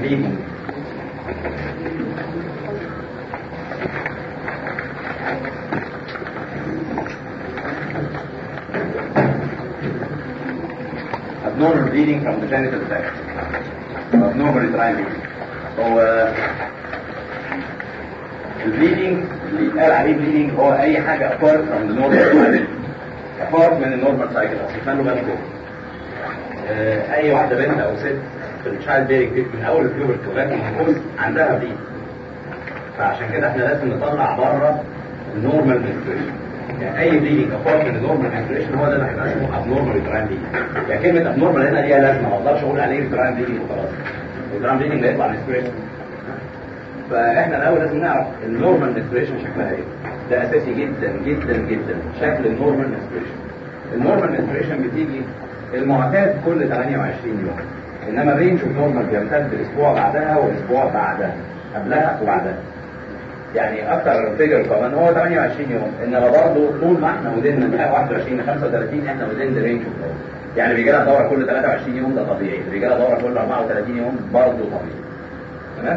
bleeding abnormal bleeding from the genital sac abnormal uterine bleeding هو البليدنج اللي يتقال عليه بليدنج هو اي حاجه apart from the normal cycle apart من النورمال سايكل اصل خلوا بالكم آه، اي واحده بنت او ست في الشايلد بيرنج من اول البيوبر لغايه المنقوص عندها بليد فعشان كده احنا لازم نطلع بره النورمال منستريشن يعني اي بليدنج apart من النورمال منستريشن هو ده اللي هيبقى اسمه abnormal uterine bleeding يعني كلمه abnormal هنا ليها لازمه ما اقدرش اقول عليه uterine bleeding وخلاص uterine bleeding لا يطلع منستريشن فاحنا الاول لازم نعرف النورمال منستريشن شكلها ايه ده اساسي جدا جدا جدا شكل النورمال منستريشن النورمال منستريشن بتيجي المعتاد كل 28 يوم انما الرينج اوف نورمال بيمتد الاسبوع بعدها والاسبوع بعدها قبلها وبعدها يعني اكتر فيجر كمان هو 28 يوم انما برضه طول ما احنا ودنا من 21 ل 35 احنا ودين الرينج اوف نورمال يعني بيجي لها دوره كل 23 يوم ده طبيعي بيجي لها دوره كل 34 يوم برضه طبيعي تمام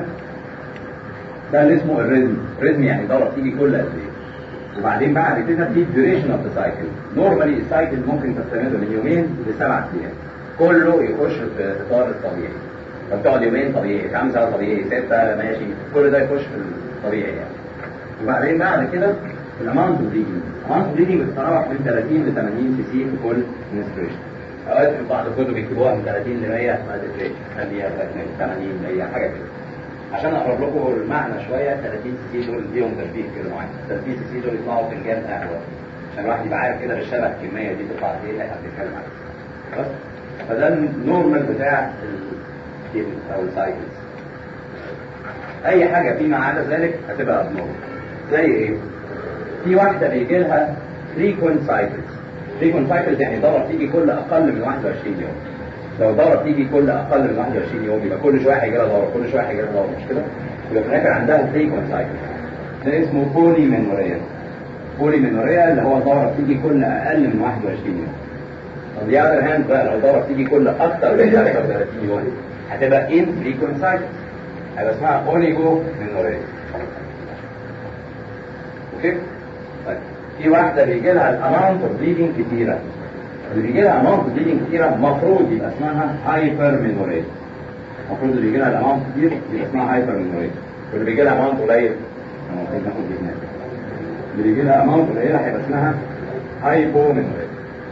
ده اللي اسمه الريزم ريزم يعني دوره بتيجي كل قد ايه وبعدين بقى بتبدا في duration اوف ذا سايكل نورمالي السايكل ممكن تستمر من يومين لسبع ايام كله يخش في اطار الطبيعي فبتقعد يومين طبيعي خمسه طبيعي سته ماشي كل ده يخش في الطبيعي يعني وبعدين بعد كده الاماونت اوف بليدنج الاماونت اوف بليدنج بتتراوح من 30 ل 80 سي سي في كل منستريشن اوقات في بعض الكتب بيكتبوها من 30 ل 100 ما تفرقش خليها 80 100 حاجه كده عشان اقرب لكم المعنى شويه 30 سي سي دول ليهم ترتيب كده معين 30 سي سي دول يطلعوا فنجان قهوه عشان الواحد يبقى عارف كده بالشبه الكميه دي تطلع قد ايه اللي احنا بنتكلم عليه بس فده النورمال بتاع الكيمز او السايكلز اي حاجه فيما عدا ذلك هتبقى ابنورمال زي ايه؟ في واحده بيجي لها frequent cycles frequent cycles يعني دوره بتيجي كل اقل من 21 يوم لو دوره بتيجي كل اقل من 21 يوم يبقى كل شويه هيجي لها دوره كل شويه هيجي لها دوره مش كده؟ يبقى في الاخر عندها frequent cycles ده اسمه بولي مينوريا بولي مينوريا اللي هو دوره بتيجي كل اقل من 21 يوم on the other hand بقى لو دوره بتيجي كل اكتر من 33 يوم هتبقى infrequent cycles هيبقى اسمها اوليجو مينوريا اوكي طيب في واحده بيجي لها الاماونت اوف بليدنج كتيره اللي بيجي لها اماونت اوف بليدنج كتيره المفروض يبقى اسمها هايبر مينوريا المفروض اللي بيجي لها الاماونت كتير يبقى اسمها هايبر مينوريا واللي بيجي لها اماونت قليل المفروض ناخد دي هناك اللي بيجي لها اماونت قليله هيبقى اسمها هايبو مينوريا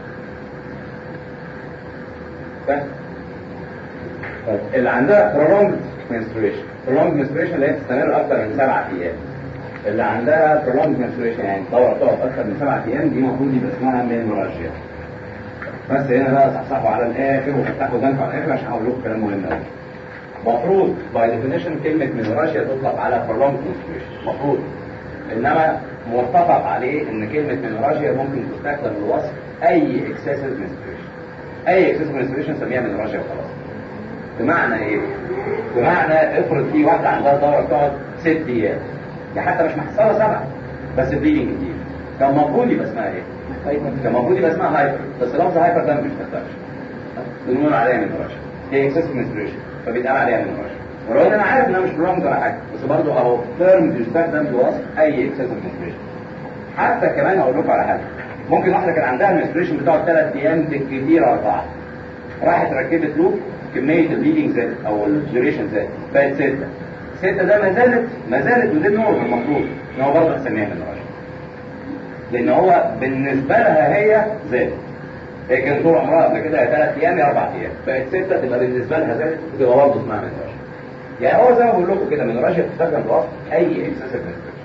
بس طيب اللي عندها prolonged menstruation prolonged menstruation اللي هي تستمر اكتر من سبعة ايام اللي عندها prolonged menstruation يعني دورة تقعد اكتر من سبعة ايام دي المفروض يبقى اسمها مينوراجيا بس هنا بقى صحصحوا على الاخر وفتحوا ذنب على الاخر عشان هقول لكم كلام مهم قوي مفروض باي ديفينيشن كلمة مينوراجيا تطلق على prolonged menstruation مفروض انما متفق عليه ان كلمة مينوراجيا ممكن تستخدم لوصف اي excessive menstruation اي excessive menstruation سميها مينوراجيا وخلاص بمعنى ايه؟ بمعنى افرض في واحدة عندها دورة بتقعد ست ايام يعني حتى مش محصلة سبعة بس بليدنج كتير كان المفروض يبقى اسمها ايه؟ كان المفروض يبقى اسمها هايبر بس لفظ هايبر ده مش بيستخدمش بنقول عليها من رشا هي اكسس منستريشن فبيتقال عليها من رشا ولو انا عارف انها مش برونج ولا حاجه بس برضه اهو تيرم بيستخدم لوصف اي اكسس منستريشن حتى كمان اقول لكم على حاجه ممكن واحده كان عندها المنستريشن بتقعد ثلاث ايام بالكثير اربعه راحت ركبت لوب كمية البليدنج زادت او الديوريشن زادت بقت ستة ستة ده ما زالت ما زالت ودي النور المفروض ان هو برضه هسميها من رشا لان هو بالنسبة لها هي زادت هي كانت طول عمرها قبل كده ثلاث ايام يا اربع ايام بقت ستة تبقى بالنسبة لها زادت وتبقى برضه اسمها من رشا يعني هو زي ما بقول لكم كده من رشا بتستخدم لوصف اي اكسسيف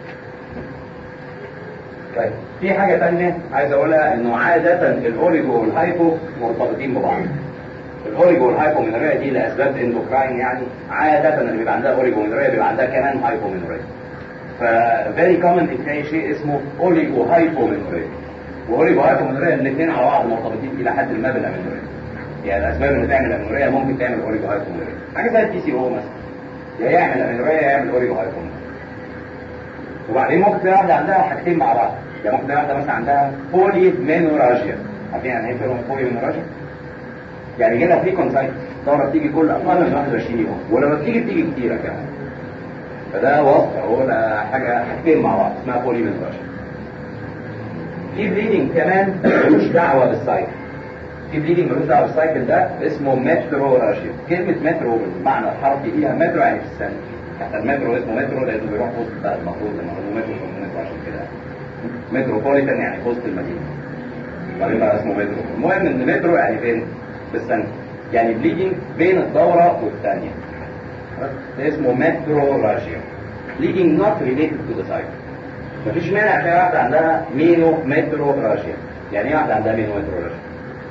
طيب في حاجة تانية عايز اقولها انه عادة الاوريجو والهايبو مرتبطين ببعض الاوريجو والهايبومينوريا دي لاسباب اندوكراين يعني عاده اللي بيبقى عندها اوريجومينوريا بيبقى عندها كمان هايبومينوريا ف very common تلاقي شيء اسمه اوريجو هايبومينوريا واوريجو هايبومينوريا الاثنين على بعض مرتبطين الى حد ما بالامينوريا يعني الاسباب اللي تعمل امينوريا ممكن تعمل اوريجو هايبومينوريا حاجه زي التي سي او مثلا يا يعمل امينوريا يا يعمل اوريجو هايبومينوريا وبعدين ممكن تلاقي واحده عندها حاجتين مع بعض يعني ممكن تلاقي واحده مثلا عندها بولي مينوراجيا عارفين يعني ايه بولي مينوراجيا؟ يعني هنا في كونسايت الدوره بتيجي كل اقل من 21 يوم ولما بتيجي بتيجي كتيره كمان فده وصف هو ده حاجه حاجتين مع بعض اسمها بولي منترشن في بليدنج كمان ملوش دعوه بالسايكل في بليدنج ملوش دعوه بالسايكل ده اسمه متروراشيا كلمه مترو بالمعنى الحرفي ليها مترو يعني في الثانيه حتى المترو اسمه مترو لانه بيروح في وسط البلد المفروض لما هو مترو في مترو عشان كده متروبوليتان يعني في وسط المدينه وبعدين بقى اسمه مترو المهم ان مترو يعني فين في الثانيه يعني بليدنج بين الدوره والثانيه ده اسمه متروراشيا bleeding not related to the cycle مفيش مانع في واحدة عندها مينو مترو راشيا يعني ايه واحدة عندها مينو مترو راشيا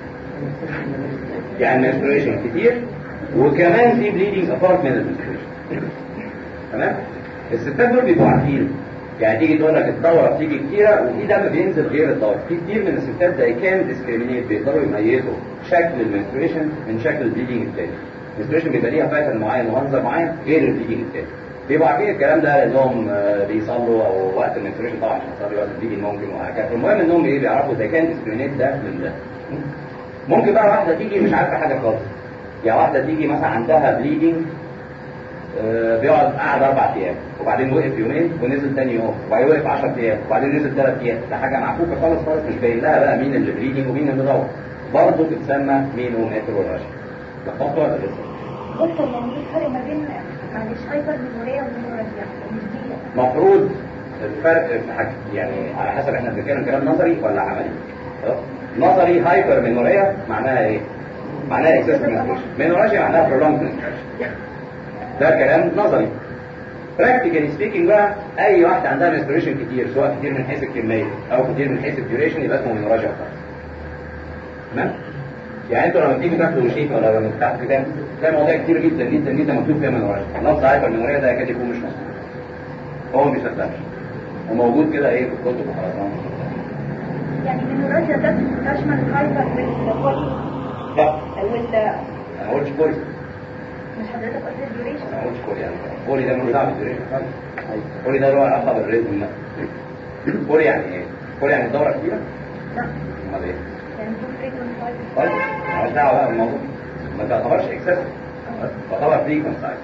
يعني menstruation كتير وكمان في bleeding apart من المنستريشن تمام الستات دول بيبقوا عارفين يعني تيجي تقول لك الدورة بتيجي كتيرة وفي دم بينزل غير الدورة في كتير من الستات زي كان ديسكريمينيت بيقدروا يميزوا شكل المنستريشن من شكل البليدنج التاني المنستريشن بيبقى ليها باترن معين ومنظر معين غير البليدنج التاني بيبقوا عارفين الكلام ده لانهم بيصلوا او وقت المنستريشن طبعا عشان يصلي وقت البليدنج ممكن وهكذا المهم انهم ايه بيعرفوا اذا كان ديسكريمينيت ده من ده ممكن بقى واحده تيجي مش عارفه حاجه خالص يعني واحده تيجي مثلا عندها بليدنج بيقعد قعد اربع ايام وبعدين وقف يومين ونزل تاني يوم وبعدين وقف 10 ايام وبعدين نزل ثلاث ايام ده حاجه معكوكه خالص خالص مش باين لها بقى مين اللي بليدنج ومين اللي دور برضه بتسمى مينو مترولاشيا لخبطه ولا لسه؟ دكتور يعني ايه الفرق ما بين معلش هايبر ميموريا وميموريا المفروض الفرق في حاجة يعني على حسب احنا بنتكلم كلام نظري ولا عملي خلاص؟ نظري هايبر مينوريا معناها ايه معناها اكسس مينوريا مينوريا معناها prolonged menstruation ده كلام نظري براكتيكالي سبيكينج بقى اي واحده عندها menstruation كتير سواء كتير من حيث الكميه او كتير من حيث الديوريشن يبقى اسمه مينوريا تمام يعني انتوا لما تيجي تاخدوا شيء ولا لما تفتحوا كتاب تلاقي مواضيع كتير جدا جدا جدا مكتوب فيها مينوريا لفظ هايبر مينوريا ده يكاد يكون مش مظبوط هو ما بيصدقش وموجود كده ايه في الكتب وخلاص يعني ميموريا ده تشمل الهايبر والبولي لا وال انا ما قلتش بولي مش حضرتك قلت الديوريشن انا ما قلتش بولي يعني بولي ده ملوش دعوه بالديوريشن خالص بولي ده له علاقه بالريتم ده بولي يعني ايه؟ بولي يعني الدوره كبيره لا امال ايه؟ يعني دول فريكونت هايبر طيب مالهاش دعوه بقى بالموضوع ما تعتبرش اكسس تعتبر فريكونت سايز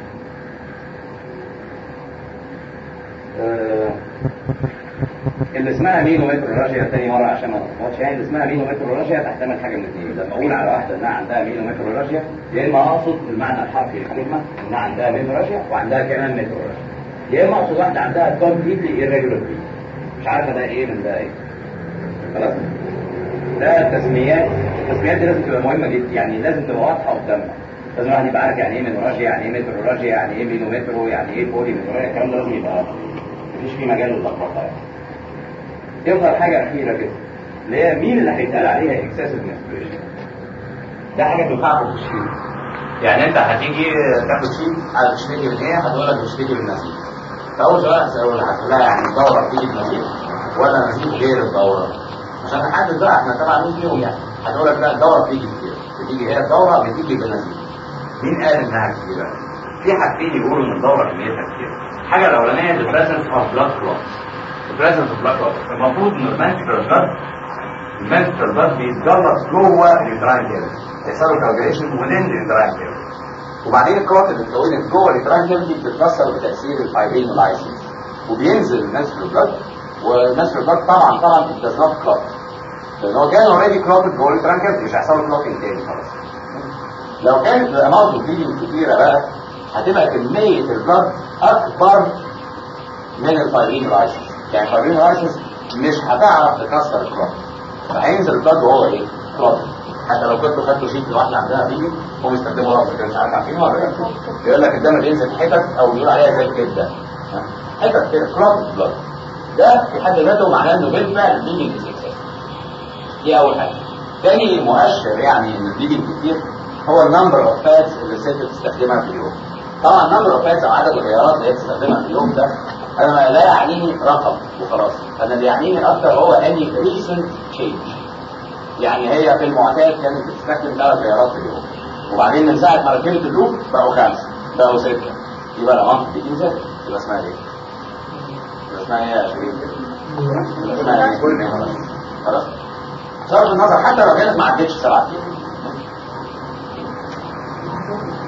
اللي اسمها مينو مترولوجيا تاني مرة عشان ما تلخبطش يعني اللي اسمها مينو مترولوجيا تحتمل حاجة من الاثنين لما اقول على واحدة انها عندها مينو مترولوجيا يا اما اقصد المعنى الحرفي للكلمة انها عندها مترولوجيا وعندها كمان مترولوجيا يا اما اقصد واحدة عندها كومبليتلي irregular bleed مش عارفة ده ايه من ده ايه خلاص ده التسميات التسميات دي لازم تبقى مهمة جدا يعني لازم تبقى واضحة قدامنا لازم الواحد يبقى عارف يعني ايه مينوراجيا يعني ايه مترولوجيا يعني ايه مينومترو يعني ايه بولي مينوراجيا الكلام ده لازم يبقى مفيش فيه مجال للخبطه يعني يفضل حاجه اخيره كده اللي هي مين اللي هيتقال عليها اكسسيف منستريشن ده حاجه تنفعكم في الشيء يعني انت هتيجي تاخد شيء هتشتكي من ايه هتقول لك بتشتكي من نزيف فاول سؤال هتساله لها هتقول لها يعني الدوره بتيجي بنزيف ولا نزيف غير الدوره عشان نحدد بقى احنا طبعا مين فيهم يعني هتقول لك لا الدوره بتيجي كتير بتيجي هي الدوره بتيجي بنزيف مين قال انها كتيره في حاجتين يقولوا ان الدوره كميتها كتير الحاجه الاولانيه the presence of blood clots the presence of blood clots المفروض ان المنسترال blood المنسترال blood بيتجلط جوه اليوتراين كيرف يحصل له كالجريشن within اليوتراين كيرف وبعدين الكلوت اللي اتكونت جوه اليوتراين كيرف دي بتتكسر بتاثير الفايبرين واللايسيس وبينزل المنسترال blood والمنسترال blood طبعا طبعا it does not clot لان هو كان اوريدي كلوتد جوه اليوتراين كيرف مش هيحصل له كلوتنج تاني خلاص لو كانت الاماونت اوف بليدنج كتيره بقى هتبقى كميه البلد اكبر من الفايرين رايسس يعني الفايرين رايسس مش هتعرف تكسر الكلوت فهينزل البلد وهو ايه؟ كلوت حتى لو كنتوا خدتوا شيت لواحده عندها بليدنج هم يستخدموا رابط كده مش عارف عارفين ولا لا يقول لك الدم بينزل حتت او يقول عليها زي الكبده حتت كده كلوت بلد ده في حد ذاته معناه انه بالفعل البليدنج از دي اول حاجه تاني مؤشر يعني ان البليدنج كتير هو النمبر اوف فاتس اللي الست بتستخدمها في اليوم طبعا النمبر اوف فاتس او عدد الغيارات اللي هي بتستخدمها في اليوم ده انا لا يعنيني رقم وخلاص انا اللي يعنيني اكتر هو اني ريسنت تشينج يعني هي في المعتاد كانت بتستخدم ثلاث غيارات في اليوم وبعدين من ساعه ما ركبت اللوب بقوا خمسه بقوا سته يبقى الامانت دي زادت يبقى اسمها ايه؟ يبقى اسمها ايه يا شريف؟ يبقى اسمها ايه؟ خلاص بصرف النظر حتى لو كانت ما عدتش سبعة ايام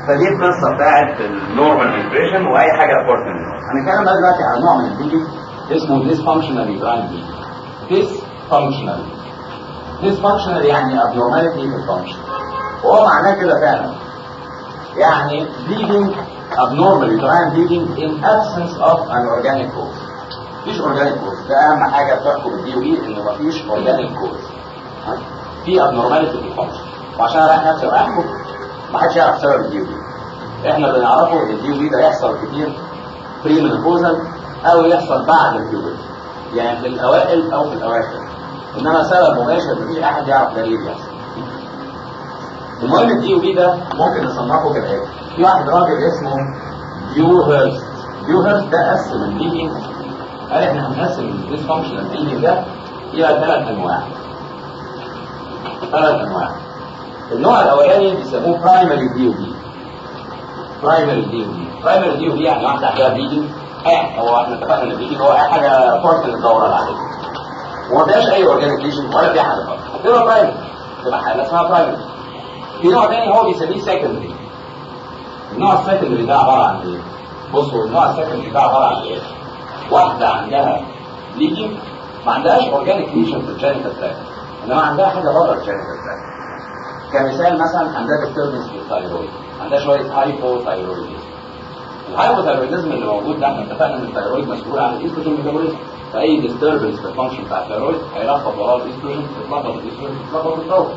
فدي القصه بتاعت النورمال نيوتريشن واي حاجه ابورت من النورمال هنتكلم بقى دلوقتي على نوع من البيبي اسمه dysfunctional uterine bleeding dysfunctional dysfunctional يعني abnormality في الفانكشن وهو معناه كده فعلا يعني bleeding abnormal uterine bleeding in absence of an organic cause مفيش organic cause ده اهم حاجه بتحكم الدي وي انه مفيش organic cause في abnormality في الفانكشن وعشان اريح نفسي واريحكم ما حدش يعرف سبب الدي وي احنا بنعرفه ان الدي وي ده يحصل كتير بري منوبوزال او يحصل بعد البيوبل يعني في الاوائل او في الاواخر انما سبب مباشر مفيش احد يعرف ده ليه بيحصل المهم الدي وبي ده ممكن نصنفه كالاتي في واحد راجل اسمه ديوهرست ديوهرست ده قسم البيبي قال احنا هنقسم الديسفانكشنال بيبي ده الى ثلاث انواع ثلاث انواع النوع الاولاني بيسموه برايمري دي وبي برايمري دي وبي برايمري دي وبي يعني واحده عندها بليدنج ايه هو احنا اتفقنا ان البليدنج هو اي حاجه فورس الدوره العاديه وما فيهاش اي اورجانيك ليجن ولا فيها حاجه خالص تبقى برايمري تبقى حاله اسمها برايمري في نوع تاني هو بيسميه سكندري النوع السكندري ده عباره عن ايه؟ بصوا النوع السكندري ده عباره عن ايه؟ واحده عندها ليجن ما عندهاش اورجانيك ليجن في الجينيتال تراك انما عندها حاجه بره الجينيتال تراك كمثال مثلا عندها disturbance في الثايرويد عندها شويه هايبوثايرويدزم الهايبوثايرويدزم اللي موجود ده احنا اتفقنا ان الثايرويد مسؤول عن الايستروجين ميتابوليزم فاي disturbance في الفانكشن بتاع الثايرويد هيلخبط وراه الايستروجين يتلخبط الايستروجين يتلخبط الثايرويد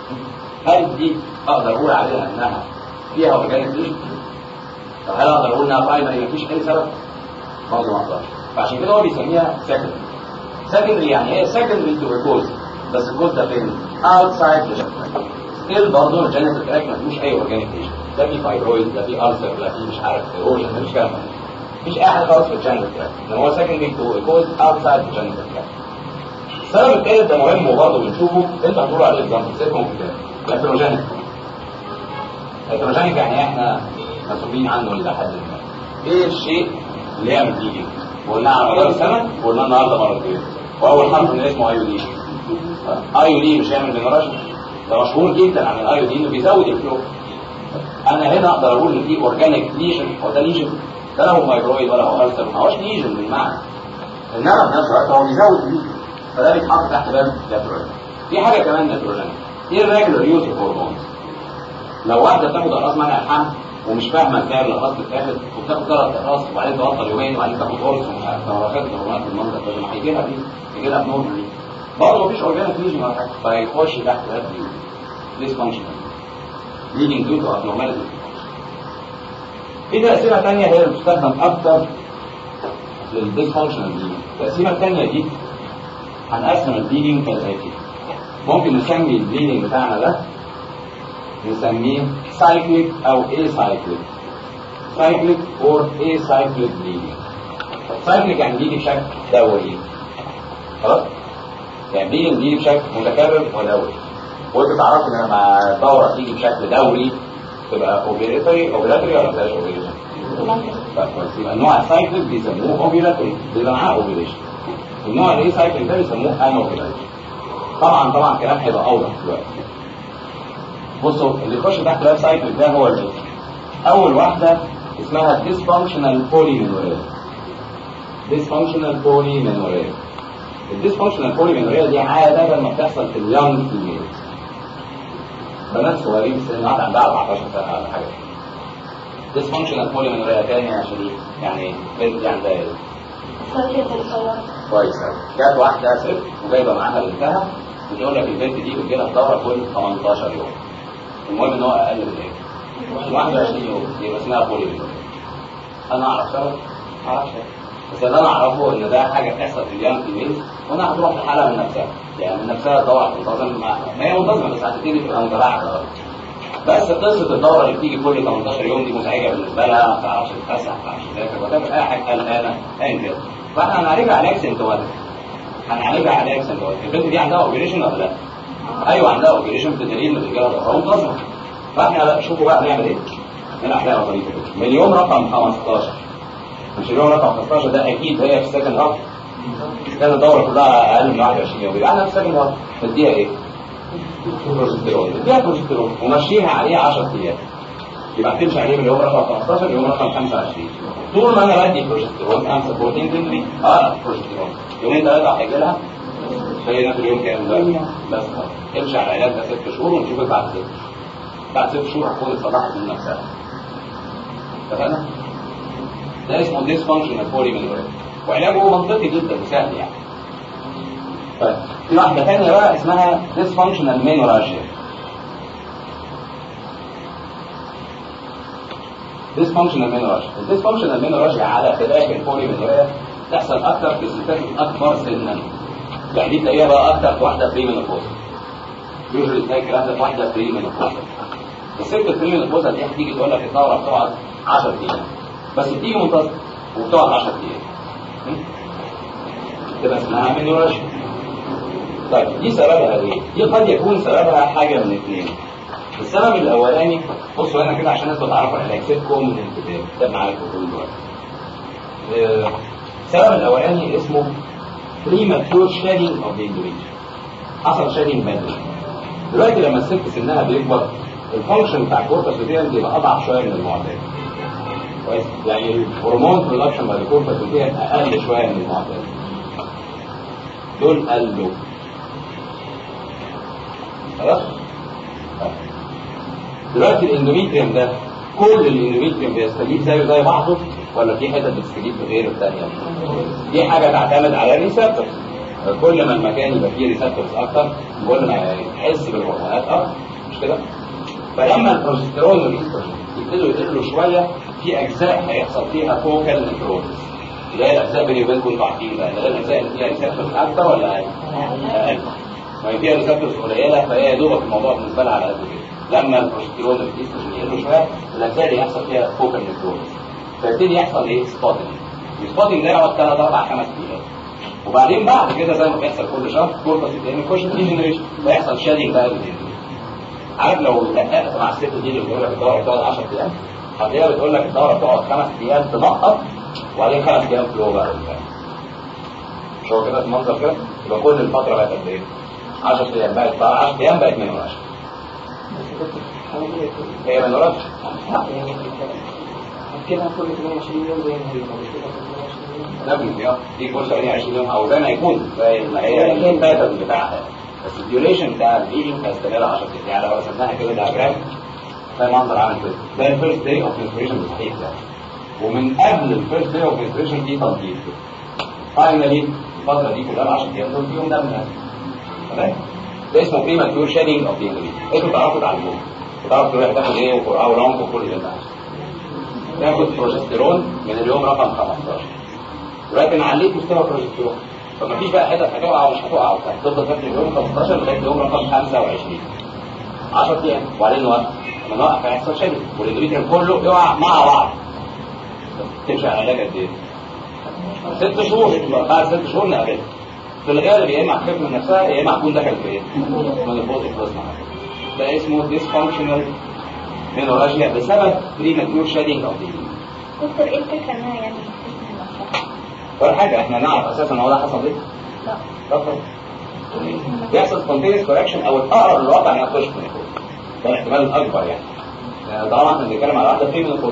هل دي اقدر اقول عليها انها فيها اورجانيك ليجن؟ طب هل اقدر اقول انها برايمري مفيش اي سبب؟ برضه ما اقدرش فعشان كده هو بيسميها سكندري سكندري يعني ايه سكندري تو كوز بس الكوز ده فين؟ اوتسايد ستيل برضه الجينيتال تراك ما فيهوش اي اورجانيك ليجن لا في فايبرويد لا في ألسر لا في مش عارف ايروجن مفيش كلام من ده. مفيش اي حاجه خالص في الجينيتال تراك ان هو سكندري تو كوز اوتسايد الجينيتال تراك السبب الثالث ده مهم وبرضه بنشوفه انت هتقول عليه اكزامبل سيبهم في كده الهيتروجينيك الهيتروجينيك يعني احنا مسؤولين عنه الى حد ما ايه الشيء اللي يعمل دي قلنا على مدار السنه وقلنا النهارده مرتين واول حرف من اسمه ايودين ايودين مش هيعمل جنريشن ده مشهور جدا عن الايودين انه بيزود الفلو انا هنا اقدر اقول ان في اورجانيك ليجن هو ده ليجن ده لا هو مايكرويد ولا هو ألسر ما هوش ليجن بالمعنى انما في نفس الوقت هو بيزود الليجن فده بيتحط تحت باب ناتورال في حاجه كمان ناتورال ايه الريجولار يوز اوف هرمونز لو واحده بتاخد اقراص منع الحمل ومش فاهمه ازاي الاقراص بتتاخد وبتاخد ثلاث اقراص وبعدين تبطل يومين وبعدين تاخد قرص ومش عارف لو اخدت هرمونات بالمنظر ده ما هيجي لها دي هيجي لها بنورمال برضه مفيش اورجانيك ليجن ولا حاجه فيخش تحت باب دي ديسفانكشنال leading due to abnormality في تقسيمة تانية هي اللي بتستخدم أكتر للديسفانكشنال دي التقسيمة التانية دي هنقسم البليدنج كالآتي ممكن نسمي البليدنج بتاعنا ده نسميه سايكليك أو اي سايكليك سايكليك اور اي سايكليك بليدنج سايكليك يعني بيجي بشكل دوري خلاص يعني بيجي بيجي بشكل متكرر ودوري وانتوا تعرفوا ان لما الدوره تيجي بشكل دوري تبقى اوفيلاتوري اوفيلاتوري ولا مبقاش اوفيلاتوري؟ يبقى النوع السايكليك بيسموه اوفيلاتوري بيبقى معاه اوفيليشن النوع الاي سايكليك ده بيسموه ان اوفيلاتوري طبعا طبعا الكلام هيبقى اوضح دلوقتي بصوا اللي يخش تحت الويب سايكليك ده هو اللي اول واحده اسمها dysfunctional polymenorrhea dysfunctional polymenorrhea الديسفانكشنال بوليمينوريا دي عاده لما بتحصل في اليونج فيميلز بنات صغيرين في السن واحده عندها 14 سنه ولا حاجه ديسفانكشنال بوليمينوريا تاني يا شريف يعني بنت دي عندها ايه؟ كويس قوي جت واحده ست وجايبه معاها بنتها بتقول لك البنت دي بتجي لها الدوره كل 18 يوم المهم ان هو اقل من ايه؟ 21 يوم يبقى اسمها بوليمينوريا انا اعرف سبب؟ ما اعرفش بس اللي انا اعرفه ان ده حاجه بتحصل في اليوم في الميل وانا هتروح لحالها من نفسها يعني من نفسها الدوره هتنتظم ما هي منتظمه بس هتبتدي تبقى متابعه بس قصه الدوره اللي بتيجي كل 18 يوم دي مزعجه بالنسبه لها ما تعرفش تتفسح ما تعرفش تذاكر وتعمل اي حاجه قلقانه ايا كده فاحنا هنعالجها على سيمتوماتيك هنعالجها على سيمتوماتيك البنت دي عندها اوبريشن ولا لا؟ ايوه عندها اوبريشن بدليل ان الرجاله دوره منتظمه فاحنا بقى شوفوا بقى هنعمل ايه؟ هنا هنعمل طريقه من اليوم رقم 15 مش اليوم رقم 15 ده اكيد هي في السكند هاف كان الدوره كلها اقل من 21 يوم يبقى احنا في السكند هاف نديها ايه؟ بروجستيرون نديها بروجستيرون ومشيها عليه 10 ايام يبقى تمشي عليه من اليوم رقم 15 ليوم رقم 25 طول ما انا بدي بروجستيرون ام سبورتنج تدري اه بروجستيرون يومين ثلاثه هيجي لها بقينا في اليوم كام دلوقتي بس خلاص امشي على العلاج ده ست شهور ونشوفك بعد ست بعد ست شهور هتكون اتصلحت من نفسها اتفقنا؟ ده اسمه ديسفانكشنال بولي منوريا وعلاجه منطقي جدا وسهل يعني طيب في واحده ثانيه بقى اسمها ديسفانكشنال مينوراجيا ديسفانكشنال مينوراجيا الديسفانكشنال مينوراجيا على خلاف البولي منوريا تحصل اكتر في الستات الاكبر سنا يعني دي تلاقيها بقى اكتر في واحده بري مينوبوز يوجوالي تلاقي الكلام ده في واحده بري مينوبوز الست البري مينوبوز دي هتيجي تقول لك الدوره بتقعد 10 ايام بس بتيجي منتظمه وبتقعد 10 ايام تبقى اسمها مينوراجيا طيب دي سببها ايه؟ دي قد يكون سببها حاجه من اثنين السبب الاولاني بصوا هنا كده عشان انتوا تعرفوا العلاج سيبكم من الكتاب كتاب معايا الكتاب دلوقتي آه، السبب الاولاني اسمه premature shedding of the individual حصل shedding بدري دلوقتي لما الست سنها بيكبر الفانكشن بتاع الكورتكس بتاعها بيبقى اضعف شويه من المعتاد كويس يعني الهرمون برودكشن بعد الكورتكس بتاعها اقل شويه من المعتاد دول قلوا خلاص طيب. دلوقتي الاندوميتريوم ده كل الاندوميتريوم بيستجيب زيه زي بعضه ولا في حتت بتستجيب بغير الثانيه دي حاجه تعتمد على الريسبتورز كل ما المكان يبقى فيه ريسبتورز اكتر كل ما يحس بالهرمونات اكتر مش كده فلما البروجستيرون والاستروجين يبتدوا يقلوا شويه في اجزاء هيحصل فيها فوكال نيكروزس اللي هي الاجزاء بيني وبينكم انتوا عارفين بقى اللي هي الاجزاء اللي فيها ريسبتورز اكتر ولا اقل؟ اقل ما هي فيها ريسبتورز قليله فهي يا دوبك الموضوع بالنسبه لها على قد كده لما البروجستيرون والاستروجين يقلوا شويه الاجزاء اللي يحصل فيها فوكال نيكروزس فيبتدي يحصل ايه سبوتنج السبوتنج ده يقعد ثلاث اربع خمس ايام وبعدين بعد كده زي ما بيحصل كل شهر كوربس التاني يخش في ديجنريشن ويحصل شادنج بقى بالدنيا عارف لو دققت مع الست دي اللي بتقول لك الدوره بتقعد 10 ايام هتلاقيها بتقول لك الدوره بتقعد خمس ايام تنقط وبعدين خمس ايام فلو بقى مش هو كده المنظر كده يبقى كل الفتره بقت قد ايه؟ 10 ايام بقت 10 ايام بقت 110 هي ما نقولش كده كل 28 يوم زي ما هي مش كده كل 28 يوم نبني اه دي كل 28 يوم او زي ما يكون زي ما هي الباترن بتاعها بس الديوريشن بتاع البيلينج هيستمر 10 ايام يعني لو رسمناها كده دياجرام ده المنظر عامل كده ده الفيرست داي اوف menstruation بالصحيح ده ومن قبل الفيرست داي اوف menstruation دي تنظيف فاينلي الفتره دي كلها 10 ايام دول فيهم دم نازل تمام ده اسمه premature shedding of the individual انتوا تعرفوا تعلموه وتعرفوا تروح تاخد ايه وقرعه ولونج وكل اللي انت عايزه تاخد بروجستيرون من اليوم رقم 15 دلوقتي انا عليت مستوى البروجستيرون فما فيش بقى حتت هتقع ومش هتقع هتفضل فاكر اليوم 15 لغايه اليوم رقم 25 10 ايام وبعدين نوقف لما نوقف هيحصل شد والاندوميتريوم كله يقع مع بعض تمشي على علاج قد ايه؟ ست شهور بعد ست شهور نقابلها في الغالب يا اما هتخف من نفسها يا اما هتكون دخلت في ايه؟ من البوز بلازما ده اسمه ديسفانكشنال مينوراجيا بسبب بريماتور شادنج او دي دكتور ايه الفكرة انها يعني تسمع نفسها؟ ولا حاجه احنا نعرف اساسا هو ده حصل ليه؟ لا طبعا بيحصل سبونتينيوس كوركشن او الاقرب للواقع انها تخش في النيكوز ده الاحتمال الاكبر يعني يعني طبعا احنا بنتكلم على واحده في مينوبوز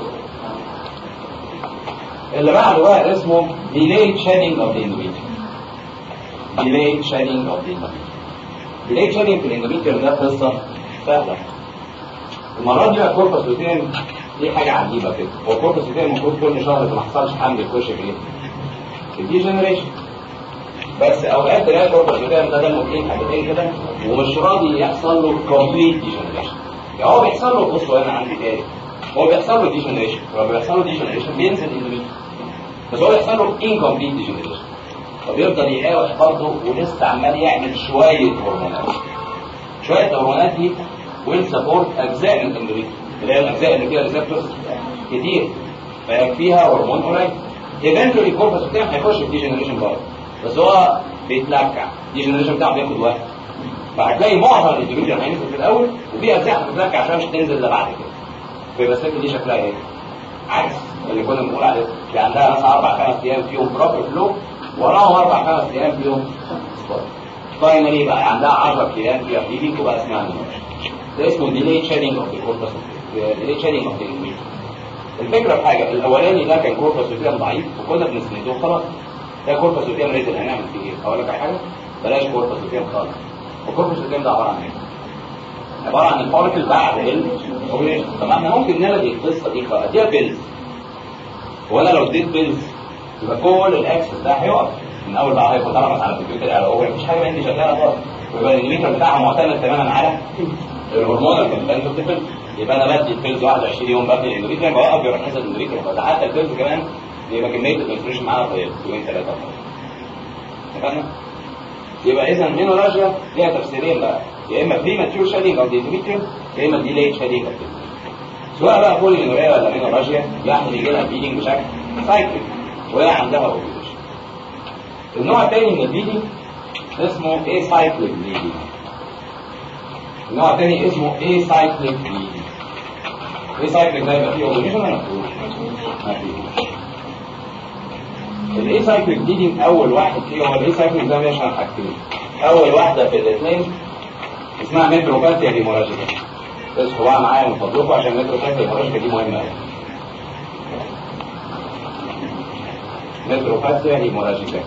اللي بعده بقى اسمه delayed shedding of the endometrium delayed shedding of the endometrium delayed shedding في الاندوميتريوم ده قصه سهله المرات دي بقى كوربس لوتين دي حاجه عجيبه كده هو كوربس لوتين المفروض كل شهر اذا ما حصلش حمل يخش في ايه؟ في دي جنريشن بس اوقات تلاقي كوربس لوتين ده دمه تقيل حبتين كده ومش راضي يحصل له كومبليت ديجنريشن يعني هو بيحصل له بصوا هنا عندي تاني هو بيحصل له ديجنريشن لما بيحصل له ديجنريشن بينزل اندوميتريوم بس هو بيحصل له انكمبليت ديجنريشن فبيفضل يقاوح برضه ولسه عمال يعمل شويه هرمونات شويه هرمونات دي ويل سبورت اجزاء من الاندوميتريوم اللي هي الاجزاء اللي فيها ريسبتورز كتير فيها هرمون قليل ايفنتولي الكوربس بتاعه هيخش في ديجنريشن برضه بس هو بيتلكع الديجنريشن بتاعه بياخد وقت فهتلاقي معظم الاندوميتريوم هينزل في الاول وفي اجزاء هتتلكع عشان مش تنزل الا بعد كده فيبقى الست دي شكلها ايه؟ عكس اللي كنا بنقول عليه في عندها مثلا اربع خمس ايام فيهم بروبر فلو وراهم اربع خمس ايام فيهم سبوت فاينلي بقى عندها 10 ايام فيها بليدنج وبقى اسمها نموش ده اسمه ديلي شيدنج اوف ذا كوربس ديليت شيدنج اوف ذا الفكره في حاجه الاولاني ده كان كوربس وفيها ضعيف وكنا بنسنده خلاص ده كوربس وفيها ريزل هنعمل فيه ايه؟ اقول لك على حاجه بلاش كوربس وفيها خالص الكوربس وفيها ده عباره عن ايه؟ عباره عن البارتكل بعد الاوبريشن طب احنا ممكن نلغي القصه دي خالص اديها بيلز وانا لو اديت بيلز يبقى كل الاكسس ده هيقف من اول بقى هيفوترمس على الكمبيوتر على اوبر مفيش حاجه عندي شغاله خالص ويبقى الميتر بتاعها معتمد تماما على الهرمون الكونتنت اوف ذا يبقى انا بدي البيلز 21 يوم بدي الاندوميتريم بوقف يروح حسب الاندوميتريم فده حتى البيلز كمان يبقى كميه الكونسنتريشن معاها طيب يومين ثلاثه اتفقنا؟ يبقى اذا المينوراجيا ليها تفسيرين بقى يا اما بريماتيور شادينج اوف ذا اندوميتريم يا اما ديليت شادينج اوف سواء بقى بولي مينوريا ولا مينوراجيا يعني يجي لها بيدنج بشكل سايكل وهي عندها اوبيوليشن النوع الثاني من البيدنج اسمه اي سايكليك بليدنج النوع الثاني اسمه اي سايكليك بليدنج اي سايكليك ده يبقى فيه اوبيوليشن ولا ما فيهوش الاي سايكليك بليدنج اول واحد فيه هو الاي سايكليك ده بيشمل حاجتين اول واحده في الاثنين اسمها ميتروباثيا هيموراجيكا اصحوا بقى معايا من فضلكم عشان الميتروباثيا هيموراجيكا دي مهمه قوي ميتروباثيا هيموراجيكا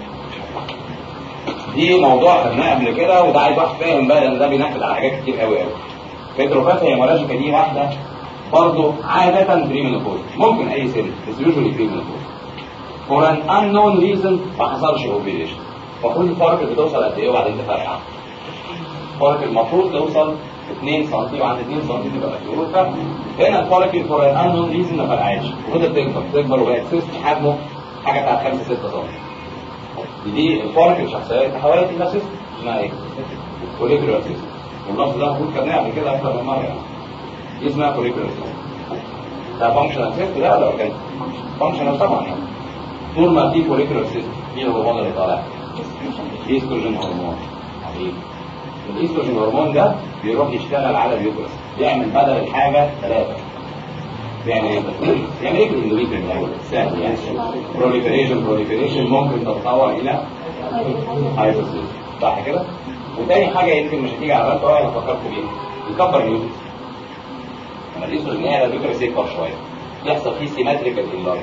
دي موضوع خدناه قبل كده وده عايز واحد فاهم بقى لان ده بينفذ على حاجات كتير قوي قوي ميتروباثيا هيموراجيكا دي واحده برضه عادة بريمينوبوز ممكن أي سن بس يوجوالي بريمينوبوز for an unknown reason ما حصلش اوبريشن المفروض الفرق بتوصل قد ايه وبعدين تفرقع الفرق المفروض توصل 2 سم وعند 2 سم تبقى مكتوبه هنا الفرق for an unknown reason ما فرقعش وفضلت تكبر تكبر وبقت سيست حجمه حاجه بتاعت 5 6 سم دي الفرق الشخصيه تحولت الى سيست اسمها ايه؟ كوليكولار سيست واللفظ ده المفروض خدناه قبل كده اكتر من مره يعني دي اسمها كوليكولار سيست ده فانكشنال سيست لا ولا كان فانكشنال طبعا يعني طول ما في كوليكولار سيست مين الهرمون اللي طالع؟ الايستروجين هرمون حبيبي الايستروجين هرمون ده بيروح يشتغل على اليوترس يعمل بدل الحاجه ثلاثه بيعمل ايه يعمل ايه في الاندوميتريوم الاول سهل يعني بروليفريشن بروليفريشن ممكن تتطور الى هايبوثيسيس صح كده وتاني حاجه يمكن مش هتيجي على بالك ولا انا فكرت بيها يكبر اليوترس لما الايستروجين يعلى اليوترس يكبر شويه يحصل فيه سيمتريكال انلارج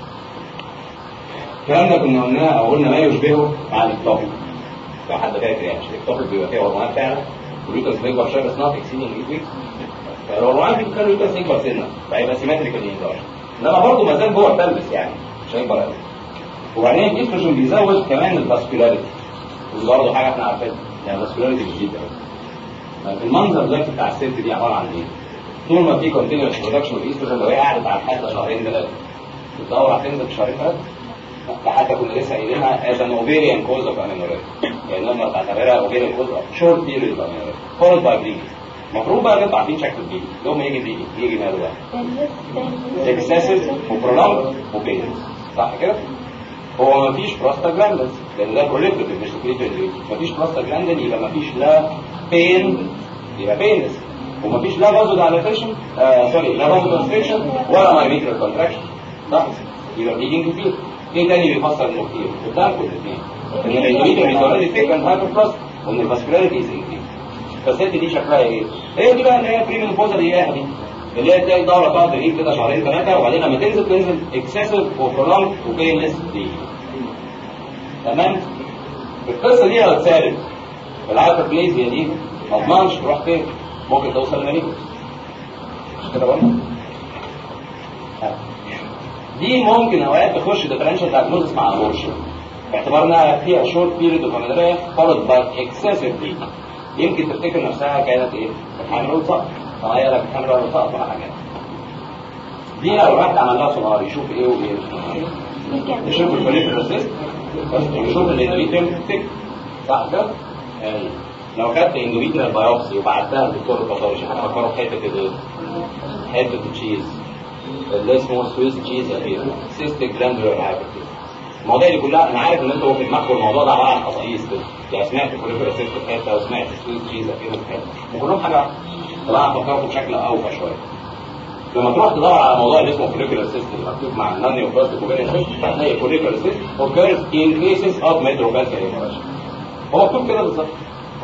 الكلام ده كنا قلناه او قلنا ما يشبهه مع الاكتوبيك لو حد فاكر يعني مش الاكتوبيك بيبقى فيه هرمونات فعلا واليوترس بيكبر شويه بس نوت اكسيدنج 8 ويكس فالهرمونات دي بتخلي اليوترس يكبر سنه فيبقى سيمتريكال انلارج انما برضه ما زال جوه البلبس يعني مش هيكبر قوي وبعدين الاستروجين بيزود كمان الفاسكولاريتي ودي برضه حاجه احنا عارفينها يعني الفاسكولاريتي بتزيد قوي المنظر دلوقتي بتاع الست دي عباره عن ايه؟ طول ما في كونتينوس برودكشن اوف ايستروجين لو هي قعدت على الحاله شهرين ثلاثه الدوره هتنزل في شهرين ثلاثه حتى كنا لسه قايلينها as an ovarian cause of amenorrhea يعني لما تعتبرها ovarian cause of short period of amenorrhea followed by bleeding المفروض بقى نبقى عارفين شكل البيبي يوم يجي بيبي يجي ماله بقى excessive وprolonged وبينس صح كده؟ هو مفيش بروستاجلاندز لان ده بروليفتيف مش سكريتوري مفيش بروستاجلاندين يبقى مفيش لا بين يبقى بينس ومفيش لا فازو دايلاتيشن آه سوري لا فازو كونستريكشن ولا مايميترال كونتراكشن صح يبقى بليدنج كتير ايه تاني بيفسر انه كتير قدامكم الاثنين ان الاندوميتريوم از اوريدي ثيك اند هايبر بلس وان الفاسكولاريتي از انكريز فالست دي شكلها ايه؟ هي دي بقى اللي هي بريمين بوزا اللي هي دي اللي هي تلاقي الدوره تقعد تغيب كده شهرين ثلاثه وبعدين لما تنزل تنزل اكسسيف وبرولونج وبينلس دي تمام؟ القصه دي لو اتثابت الهايبربليزيا دي ما اضمنش تروح فين؟ ممكن توصل لماليكوس مش كده برضه؟ دي ممكن اوقات تخش ديفرنشال دايجنوستس مع ابورشن باعتبار انها فيها شورت بيريد اوف امينوريا فولد باي اكسسيف بليدنج يمكن تفتكر نفسها كانت ايه؟ حامل وسقط فهي لك حامل وسقط ولا حاجه دي لو رحت عمل لها سونار يشوف ايه وايه يشوف الفوليكولار سيست يشوف الاندوميتريوم ثيك صح كده؟ يعني لو خدت اندوميتريال بايوبسي وبعتها للدكتور الباثولوجي هتفكره في حته كده حته تشيز اللي اسمه سويس تشيز اخيرا سيستيك جلاندولار هايبرتيز المواضيع دي كلها انا عارف ان انتوا في دماغكم الموضوع ده عباره عن قصايص كده يعني سمعت كوليكولا سيست في حته وسمعت سويس تشيز اخيرا في حته وكلهم حاجه واحده طبعا هفكركم بشكل اوفى شويه لما تروح تدور على موضوع اللي اسمه كوليكولا سيست اللي مكتوب مع النانيو بلاستيك اوفيريان سيست هتلاقي كوليكولا سيست occurs in cases of metropathia hemorrhagic هو مكتوب كده بالظبط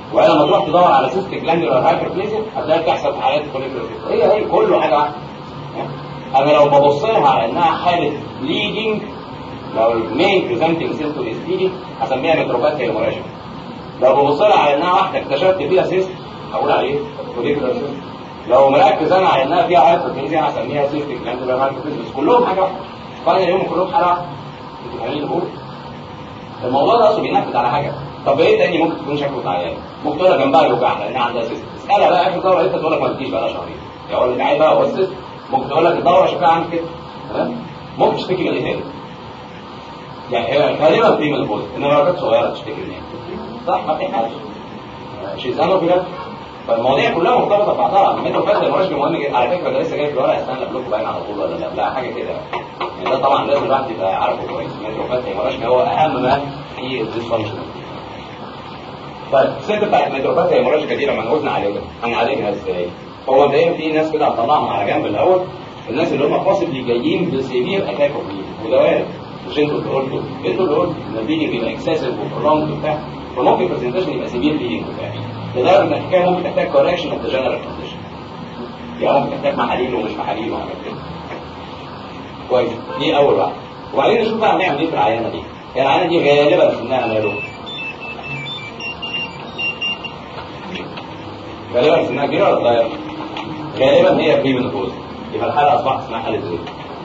وبعدين لما تروح تدور على سيستيك جلاندولار هايبربليزيا هتلاقي بتحصل في حالات فوليكولار هي هي كله حاجه واحده انا لو ببص لها على انها حاله بليدنج لو المين بريزنتنج سيمتوم از بليدنج هسميها متروباثيا هيموراجيك لو ببص لها على انها واحده اكتشفت فيها سيست هقول عليه فوليكولار سيست لو مركز انا على انها فيها هايبربليزيا هسميها سيستيك جلاندولار هايبربليزيا بس كلهم حاجه واحده فانا اليوم كلهم حاجه واحده انتوا فاهمين اللي بقول الموضوع ده اصلا بينفذ على حاجه طب ايه تاني ممكن تكون شكوى عيان ممكن تقول لك جنبها يوجعها لانها عندها سيست اسالها بقى اخر دوره انت تقول لك ما تجيش بقى شهرين يقول لك عايز بقى هو السيست ممكن تقول لك الدوره شكلها عامل كده تمام ممكن تشتكي من ايه تاني يعني هي غالبا في من البوز انما لو كانت صغيره تشتكي من ايه صح ما في حاجه شيزانو بجد فالمواضيع كلها مرتبطه ببعضها الميتو فاز المرشد مهم جدا على فكره ده لسه جاي في الورقه استنى لكم باين على طول ولا لا لا حاجه كده يعني ده طبعا لازم الواحد يبقى عارفه كويس الميتو فاز المرشد هو اهم ما في الديسفانكشن طيب الست بتاعت الميتروباثيا هيموراجيكا دي لما نقولنا عليها هنعالجها ازاي؟ هو مبدئيا في ناس كده هنطلعهم على جنب الاول الناس اللي هم possibly جايين بسيفير اتاك اوف وده وارد مش انتوا اللي قلتوا انتوا اللي قلتوا ان البيلينج يبقى اكسسيف وبرولونج وبتاع فممكن البرزنتيشن يبقى سيفير بيلينج وبتاع لدرجه ان الحكايه ممكن تحتاج كوركشن اوف ذا جنرال كونديشن يعني ممكن تحتاج محاليل ومش محاليل وحاجات كده كويس دي اول واحده وبعدين نشوف بقى هنعمل ايه في العيانه دي هي العيانه دي غالبا سنها ماله غالبا سنها كبيره ولا صغيره؟ غالبا هي بري منوبوز يبقى الحاله اصبحت اسمها حاله ايه؟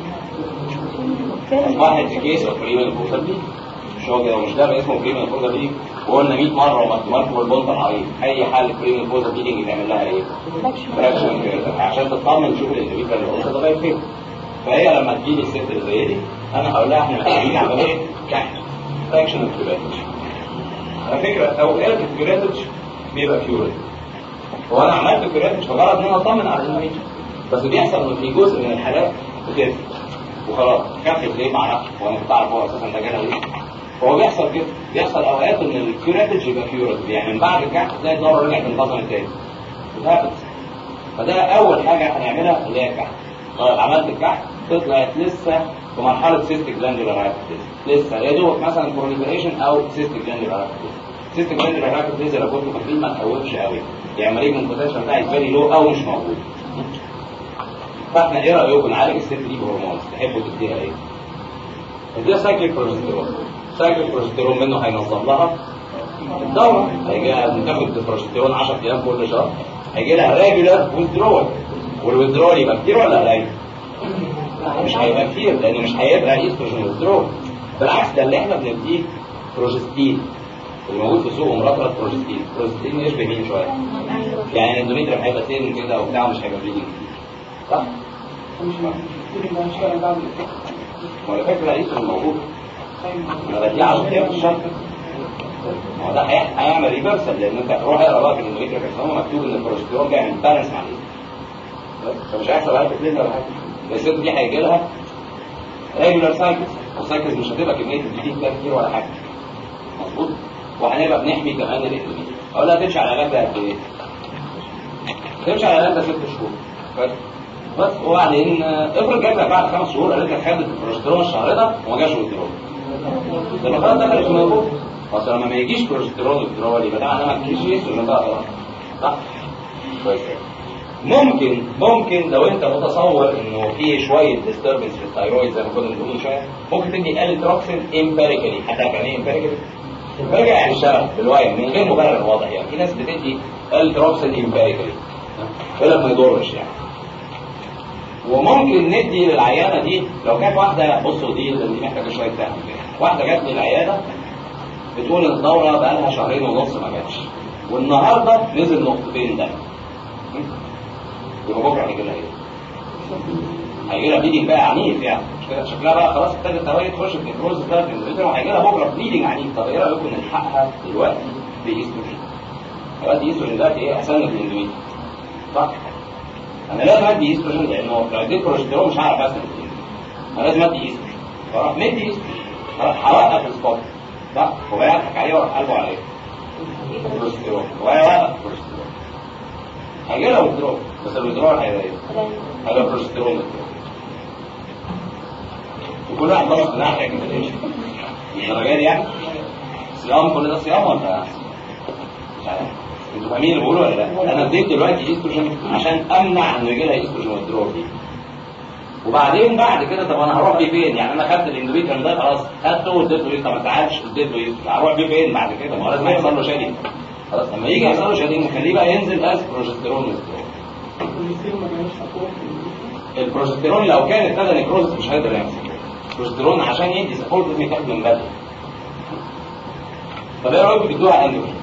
اصبحت كيس اوف بري منوبوز مش هو كده مش ده اسمه بري منوبوز دي وقلنا 100 مره ومكتوبات والبنط العريض اي حاله بري منوبوز دي نيجي نعمل لها ايه؟ فراكشن عشان تطمن تشوف الاندوميتريال اللي قلت لغايه فين فهي لما تجيلي الست اللي زي دي انا هقول لها احنا محتاجين عمليه كحك فراكشن اوف على فكره اوقات الكيوريتج بيبقى كيوريتج هو انا عملت كيوريتج بغرض ان انا اطمن على الاندوميتريال بس بيحصل ان في جزء من الحالات بتقفل وخلاص كفت ليه معرفش وانا كنت اعرف هو اساسا ده جاله ليه فهو بيحصل كده بيحصل اوقات ان الكيوريتج يبقى كيوريتج يعني من بعد الكحك تلاقي الدوره رجعت انتظمت تاني وده فده اول حاجه هنعملها اللي هي الكحك طيب عملت الكحك طلعت لسه في مرحله سيستيك جلاندولار هايبوثيسيس لسه يا دوب مثلا بروليفريشن او سيستيك جلاندولار هايبوثيسيس سيستيك جلاندولار هايبوثيسيس لو كنت فاكرين ما تخوفش قوي يعني مريض من البوتنشال بتاعي فيري لو او مش موجود فاحنا ايه رايكم نعالج الست دي بهرمون تحبوا تديها ايه؟ اديها سايكليك بروجستيرون سايكليك بروجستيرون منه هينظم لها الدوره هيجي لها تاخد بروجستيرون 10 ايام كل شهر هيجي لها ريجولار ويزدرول والويزدرول يبقى كتير ولا قليل؟ مش هيبقى كتير لان مش هيبقى ايستروجين ويزدرول بالعكس ده اللي احنا بنديه بروجستين اللي موجود في السوق مرطرط بروجستين بروجستين يشبه مين شويه يعني الاندوميتريم هيبقى سين كده وبتاع مش هيبقى بليدنج صح؟ وعلى فكره الايستروجين موجود انا بديه 10 ايام في الشهر ما هو ده هي- هيعمل ريفرسال لان انت هتروح اقرا بقى في الاندوميتريم كارسينوما مكتوب ان البروجستيرون جاي من بالانس مع الايستروجين فمش هيحصل عليها تكليف ولا حاجه الست دي هيجي لها ريجولار سايكلز والسايكلز مش هتبقى كميه الجديد ده كتير ولا حاجه مظبوط وهنبقى بنحمي كمان الاندوميتريم اقول لها تمشي على العلاج ده قد ايه؟ تمشي على العلاج ده ست شهور بس بس وبعدين آه، افرض جات لك بعد خمس شهور قالت لك خدت البروجستيرون الشهر ده وما جاش ويدرول ده خلاص دخلت في الموضوع اصل لما ما يجيش بروجستيرون ويدرول يبقى ده معناه ما تجيش يستروجين بقى خلاص صح؟ كويس ممكن ممكن لو انت متصور انه في شويه ديستربنس في الثايرويد زي ما كنا بنقول من شويه ممكن تدي التروكسين امبيريكالي هتعرف يعني ايه امبيريكالي؟ امبيريكالي يعني اشتغل بالوايم من غير مبرر واضح يعني في ناس بتدي التروكسين امبيريكالي يقول لك ما يضرش يعني وممكن ندي للعيانه دي لو كانت واحده بصوا دي دي محتاجه شويه فهم واحده جت للعياده بتقول ان الدوره بقى لها شهرين ونص ما جاتش والنهارده نزل نقطتين دم يبقى بكره هيجي لها ايه؟ هيجي لها بليدنج بقى عنيف يعني مش كده شكلها بقى خلاص ابتدت توالي تخش في النيكروز بتاعت الاندوميتريوم وهيجي لها بكره بليدنج عنيف طب ايه رايكم نلحقها دلوقتي بايستروجين؟ دلوقتي ايستروجين دلوقتي ايه احسن لك الاندوميتريوم صح؟ انا لازم ادي ايستروجين لانه لو اديت بروجستيرون مش هعرف اسند انا لازم ادي ايستروجين فراح مدي ايستروجين راح هوقف السبوت صح؟ وبقى يضحك عليه وراح قلبه عليه بروجستيرون وبقى يوقف بروجستيرون هيجي لها ويدرول بس الويدرول هيبقى ايه؟ هيبقى بروجستيرون withdrawal. وكل واحد ضغط من ناحيه كده ليش؟ الدرجه دي يعني صيام كل ده صيام ولا مش عارف انتوا فاهمين اللي بقوله ولا لا؟ انا اديت دلوقتي ايستروجين عشان امنع انه يجي لها ايستروجين ويدرول دي وبعدين بعد كده طب انا هروح بيه فين؟ يعني انا خدت الاندوميتريوم ده خلاص خدته واديته ايه طب ما تعالش اديته ايه؟ هروح بيه فين بعد كده؟ ما هو لازم يحصل له شادين خلاص لما يجي يحصل له شادين نخليه بقى ينزل از بروجستيرون ويسترون البروجستيرون لو كان ابتدى نيكروزس مش هيقدر يعمل البروجستيرون عشان يدي سبورت لازم يتاخد من بدري طب ايه رايك بتدوها اندروجين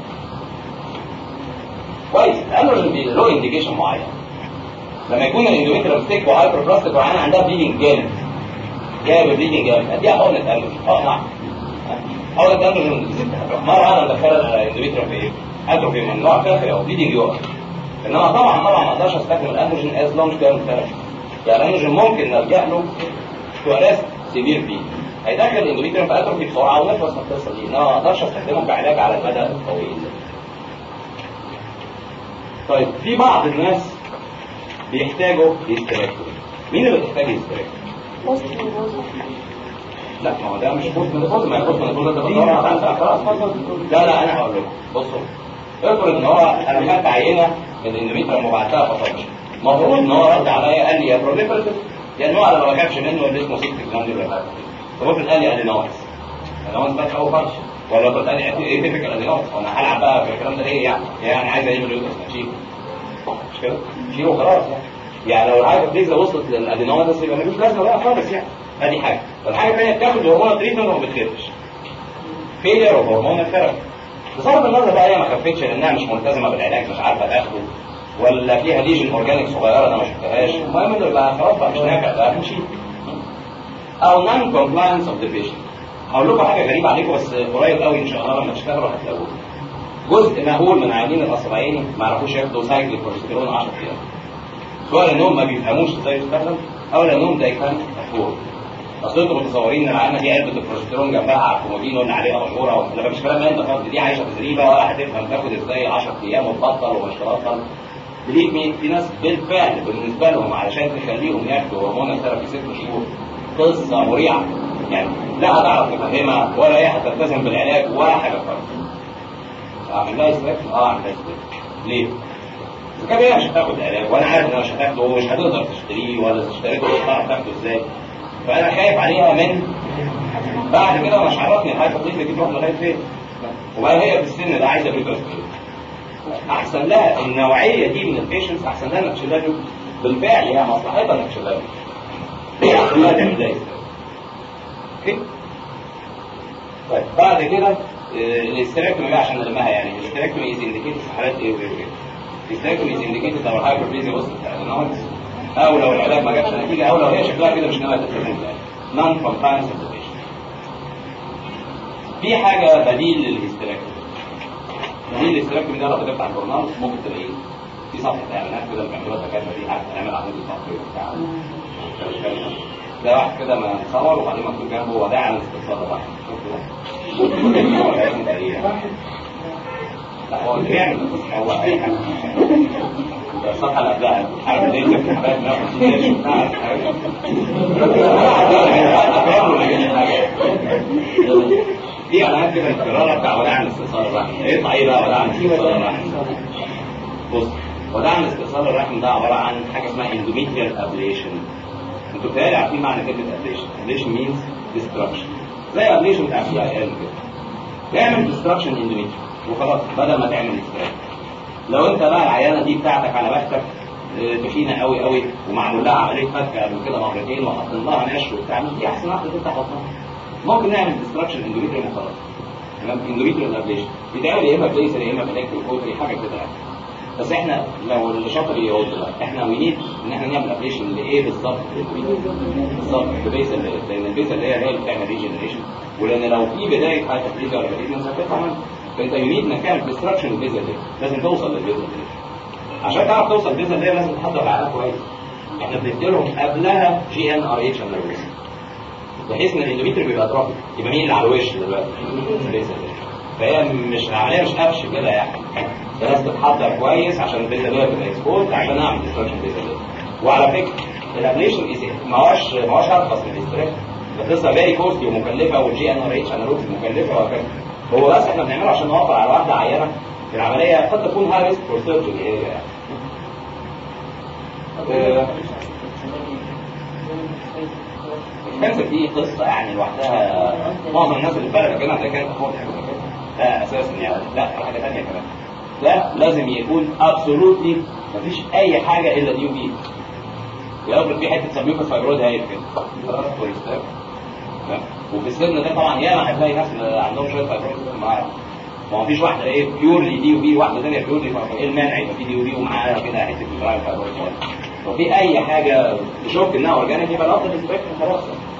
كويس الاندروجين بي له انديكيشن معين لما يكون الاندوميتريوم ستيك وهايبر بلاستيك وعينها عندها بليدنج جامد جايب بليدنج جامد اديها حقنه اندروجين اه نعم حقنه اندروجين مره واحده ندخلها الاندوميتريوم في ايه؟ اتروفي من نوع كافي او بليدنج يقف انما طبعا طبعا ما اقدرش استخدم الاندروجين از لونج تيرم ثيرابي يعني الاندروجين ممكن نلجا له تو ارست سيفير بي هيدخل الاندوميتريوم في اتروفي بسرعه ونخلص من القصه دي انما ما اقدرش استخدمه كعلاج على المدى الطويل طيب في بعض الناس بيحتاجوا هيستراكتومي مين اللي بيحتاج هيستراكتومي؟ لا ما هو ده مش بوست منفوذ ما يخص منفوذ ده بدور على خلاص لا لا انا هقول لكم بصوا افرض ان هو انا خدت عينه من الاندوميتريوم وبعتها فطرش المفروض ان هو رد عليا قال لي يا بروليفرتيف يا النوع اللي ما كانش منه اللي اسمه سيستيك جلاندولار هايبرتيف فممكن قال لي ادينويدز ادينويدز ده هو فرش ولا كنت قال لي ايه تيبيكال ادينويدز وانا هلعب بقى في الكلام ده ليه يعني يعني عايز اجيب اليوترس اشيله مش كده شيله وخلاص يعني يعني لو الهايبرتيزا وصلت للادينويدز يبقى ملوش لازمه بقى خالص يعني ادي حاجه الحاجه الثانيه بتاخد هرمون تريتمنت وما بتخفش فيلير اوف هرمون ثيرابي بصرف النظر بقى هي ما خفتش لانها مش ملتزمه بالعلاج مش عارفه تاخده ولا فيها ليجن اورجانيك صغيره انا ما شفتهاش المهم انه يبقى خلاص بقى مش نافع ده مشي او نون كومبلاينس اوف ذا بيشنت هقول لكم حاجه غريبه عليكم بس قريب قوي ان شاء الله لما تشتغلوا هتلاقوها جزء مهول من عيانين الاصبعين ما يعرفوش ياخدوا سايكل كوليسترول 10 ايام سواء لانهم ما بيفهموش ازاي يستخدم او لانهم ده كان مفهوم اصل انتوا متصورين ان العلامه دي علبه البروجسترون جنبها على الكومودين قلنا عليها مشهوره ولا مش كلام انت فاضي دي عايشه في زريبه ولا هتفهم تاخد ازاي 10 ايام وتبطل ومش تبطل بليف مين في ناس بالفعل بالنسبه لهم علشان تخليهم ياخدوا هرمون ثيرابي ست شهور قصه مريعه يعني لا هتعرف تفهمها ولا هي هتلتزم بالعلاج ولا حاجه خالص اعمل لها استراك اه اعمل لها استراك ليه؟ اذا كان هي مش هتاخد علاج وانا عارف انها مش هتاخده ومش هتقدر تشتريه ولا تشتريته مش هتعرف تاخده ازاي فانا خايف عليها من بعد كده مش عرفني الهايبوثيسيس دي تروح لغايه فين وبقى هي في السن ده عايزه بريكوس احسن لها النوعيه دي من البيشنتس احسن لها انك تشيلها له. بالفعل هي مصلحتها انك تشيلها له. هي احسن لها تعمل زي اوكي طيب بعد كده آه، الاستراكتومي بقى عشان نلمها يعني الاستراكتومي از انديكيتد في حالات ايه وايه وايه الاستراكتومي از انديكيتد لو الهايبربليزيا وصلت لادينويدز او لو العلاج ما جابش نتيجه او لو هي شكلها كده مش ناويه تلتزم نون كومبلاينس اوف ذا بيشنت في حاجه بديل للهيستراكتومي بديل للهيستراكتومي ده لو كتبت على الجورنال ممكن تلاقيه في صفحه اعلانات كده بيعملوها الدكاتره دي حاجه هنعمل عمود التقرير بتاع ده واحد كده ما مصور وبعدين مكتوب جنبه وداعا للاستفسار الرحم شفت ده؟ هو غير تقريبا لا هو اللي بيعمل بس هو اي حاجه الصفحه اللي قبلها عارف ليه كنت حبايب ناخد في اعلانات كده الكراره بتاع وداع الاستئصال الرحم يطلع ايه بقى وداع الاستئصال الرحم بص وداع الاستئصال الرحم ده عباره عن حاجه اسمها اندوميتريال ابليشن انتوا بتهيألي عارفين معنى كلمه ابليشن ابليشن مينز ديستراكشن زي ابليشن بتاع سي اي ال كده تعمل ديستراكشن اندوميتريال وخلاص بدل ما تعمل ديستراكشن لو انت بقى العيانه دي بتاعتك على بختك اه، تخينه قوي قوي ومعمول لها عمليه فك قبل كده مرتين وحاطين لها نشر وبتاع مش دي احسن واحده تفتح بطنها ممكن نعمل ديستراكشن اندوميتريال وخلاص تمام اندوميتريال ابليشن بيتعمل يا اما بليزر يا اما بالكتروكوتري حاجه كده يعني بس احنا لو اللي شاطر يقول بقى احنا وينيد ان احنا نعمل ابليشن لايه بالظبط بالظبط البيزل لان البيزل اللي هي هي اللي بتعمل ريجنريشن ولان لو في بدايه هايبرليزيا ولا بدايه هتطلع منها فانت يريد انك تعمل ديستراكشن للبيزل دي لازم توصل للبيزل دي عشان تعرف توصل للبيزل دي لازم تحضر العلاج كويس احنا بنديلهم قبلها جي ان ار اتش انالوجي بحيث ان الاندوميتري بيبقى اترافي يبقى مين اللي على الوش دلوقتي البيزل دي فهي مش العمليه مش قفش كده يعني ده لازم تتحضر كويس عشان البيزل دي تبقى اكسبورت عشان اعمل ديستراكشن البيزل دي وعلى فكره الابليشن از ما هوش ما هوش ارخص من الاستراكشن ده قصه فيري كوستي ومكلفه والجي ان ار اتش انالوجي مكلفه وهكذا هو بس احنا بنعمله عشان نوفر على واحده عينه العمليه قد تكون هاي ريسك فور سيرجري هي يعني آه، الكانسر دي قصه يعني لوحدها معظم الناس اللي بلغ كده ده كانت تاخد حاجه زي كده لا اساسا يعني لا في حاجه ثانيه كمان لا لازم يكون ابسولوتلي مفيش اي حاجه الا دي وبي يقدر في حته سميوكس فايبرويد هايل كده خلاص كويس تمام تمام؟ وفي السن ده طبعا ياما هتلاقي ناس اللي عندهم شويه فايبرويد معاها ما هو فيش واحده ايه بيورلي دي وبي واحده ثانيه بيورلي فايبرويد ايه المانع يبقى في دي وبي ومعاها كده حته فايبرويد فايبرويد لو في اي حاجه تشك انها اورجانيك يبقى الافضل السبيكترم خلاص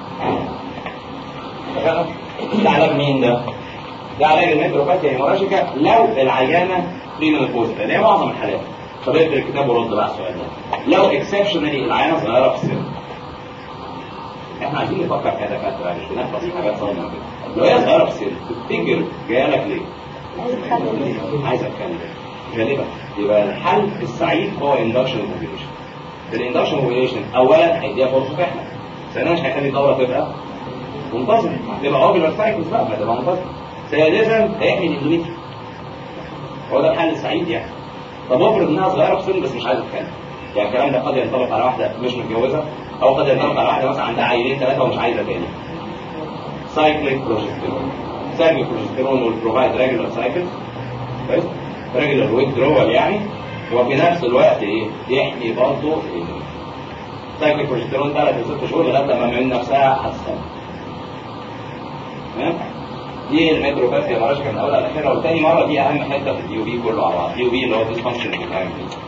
اتفقنا؟ ده علاج مين ده؟ ده علاج الميتروباثيا هيموراجيكا لو العيانه بريمنوبوز اللي هي معظم الحالات طب اقرا الكتاب ورد بقى على السؤال ده لو اكسبشنالي العيانه صغيره في السن احنا عايزين نفكر كدكاتره يعني مش بنحفظ حاجات صغيره كده لو هي صغيره في السن تفتكر جايه لك ليه؟ عايز اتكلم غالبا يبقى الحل السعيد هو اندكشن موبيليشن الاندكشن موبيليشن اولا هيديها فرصه تحمل ثانيا هيخلي الدوره تبقى منتظمه هتبقى اوبيلر سايكلز بقى هتبقى منتظمه ثالثا هيحمي الاندوميتريوم هو ده الحل السعيد يعني طب افرض انها صغيره في السن بس مش عايزه تتكلم يعني الكلام ده قد ينطبق على واحده مش متجوزه او قد ينطبق على واحده مثلا عندها عيلين ثلاثه ومش عايزه تاني سايكليك بروجستيرون سايكليك بروجستيرون will provide regular cycles كويس regular withdrawal يعني وفي نفس الوقت ايه يحمي برضه سايكليك بروجستيرون ثلاث لست شهور لغايه لما من نفسها هتستنى تمام دي الميتروباثيا مراجعه من اولها لاخرها وثاني مره دي اهم حته في الدي او بي كله على بعض دي او بي اللي هو ديسفانكشن بتاع